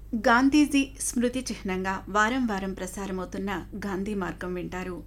గాంధీజీ స్మృతి చిహ్నంగా వారం వారం ప్రసారమవుతున్న గాంధీ మార్గం వింటారు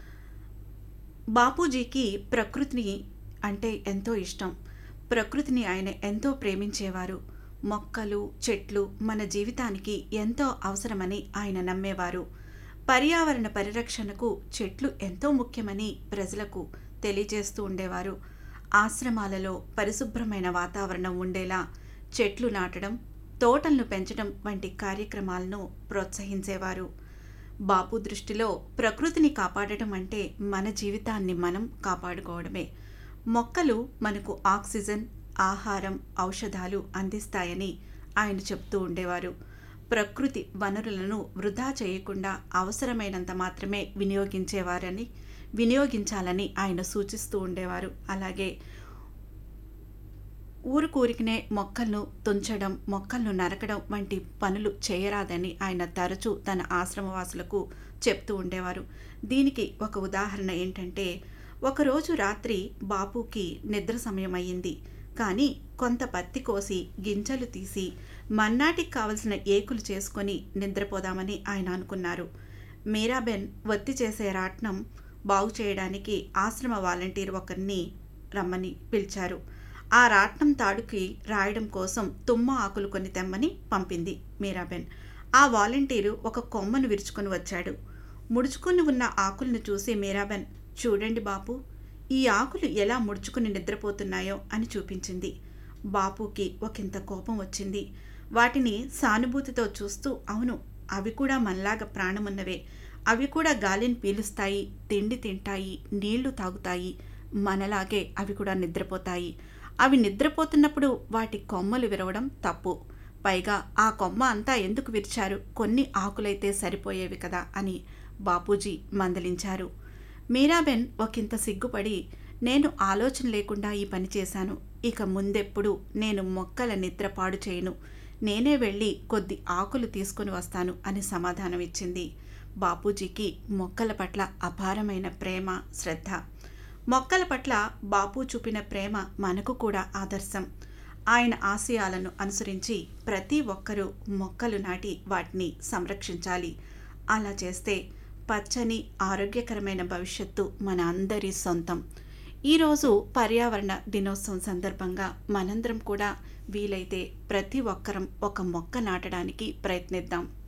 బాపూజీకి ప్రకృతిని అంటే ఎంతో ఇష్టం ప్రకృతిని ఆయన ఎంతో ప్రేమించేవారు మొక్కలు చెట్లు మన జీవితానికి ఎంతో అవసరమని ఆయన నమ్మేవారు పర్యావరణ పరిరక్షణకు చెట్లు ఎంతో ముఖ్యమని ప్రజలకు తెలియజేస్తూ ఉండేవారు ఆశ్రమాలలో పరిశుభ్రమైన వాతావరణం ఉండేలా చెట్లు నాటడం తోటలను పెంచడం వంటి కార్యక్రమాలను ప్రోత్సహించేవారు బాపు దృష్టిలో ప్రకృతిని కాపాడటం అంటే మన జీవితాన్ని మనం కాపాడుకోవడమే మొక్కలు మనకు ఆక్సిజన్ ఆహారం ఔషధాలు అందిస్తాయని ఆయన చెప్తూ ఉండేవారు ప్రకృతి వనరులను వృధా చేయకుండా అవసరమైనంత మాత్రమే వినియోగించేవారని వినియోగించాలని ఆయన సూచిస్తూ ఉండేవారు అలాగే ఊరుకూరికినే మొక్కలను తుంచడం మొక్కలను నరకడం వంటి పనులు చేయరాదని ఆయన తరచూ తన ఆశ్రమవాసులకు చెప్తూ ఉండేవారు దీనికి ఒక ఉదాహరణ ఏంటంటే ఒకరోజు రాత్రి బాపుకి నిద్ర సమయం అయ్యింది కానీ కొంత పత్తి కోసి గింజలు తీసి మన్నాటికి కావలసిన ఏకులు చేసుకొని నిద్రపోదామని ఆయన అనుకున్నారు మీరాబెన్ ఒత్తి చేసే రాట్నం బాగు చేయడానికి ఆశ్రమ వాలంటీర్ ఒకరిని రమ్మని పిలిచారు ఆ రాట్నం తాడుకి రాయడం కోసం తుమ్మ ఆకులు కొన్ని తెమ్మని పంపింది మీరాబెన్ ఆ వాలంటీరు ఒక కొమ్మను విరుచుకొని వచ్చాడు ముడుచుకుని ఉన్న ఆకులను చూసి మీరాబెన్ చూడండి బాపు ఈ ఆకులు ఎలా ముడుచుకుని నిద్రపోతున్నాయో అని చూపించింది బాపుకి ఒకంత కోపం వచ్చింది వాటిని సానుభూతితో చూస్తూ అవును అవి కూడా మనలాగా ప్రాణమున్నవే అవి కూడా గాలిని పీలుస్తాయి తిండి తింటాయి నీళ్లు తాగుతాయి మనలాగే అవి కూడా నిద్రపోతాయి అవి నిద్రపోతున్నప్పుడు వాటి కొమ్మలు విరవడం తప్పు పైగా ఆ కొమ్మ అంతా ఎందుకు విరిచారు కొన్ని ఆకులైతే సరిపోయేవి కదా అని బాపూజీ మందలించారు మీరాబెన్ ఒకంత సిగ్గుపడి నేను ఆలోచన లేకుండా ఈ పని చేశాను ఇక ముందెప్పుడు నేను మొక్కల నిద్ర పాడు చేయను నేనే వెళ్ళి కొద్ది ఆకులు తీసుకుని వస్తాను అని సమాధానం ఇచ్చింది బాపూజీకి మొక్కల పట్ల అపారమైన ప్రేమ శ్రద్ధ మొక్కల పట్ల బాపు చూపిన ప్రేమ మనకు కూడా ఆదర్శం ఆయన ఆశయాలను అనుసరించి ప్రతి ఒక్కరూ మొక్కలు నాటి వాటిని సంరక్షించాలి అలా చేస్తే పచ్చని ఆరోగ్యకరమైన భవిష్యత్తు మన అందరి సొంతం ఈరోజు పర్యావరణ దినోత్సవం సందర్భంగా మనందరం కూడా వీలైతే ప్రతి ఒక్కరం ఒక మొక్క నాటడానికి ప్రయత్నిద్దాం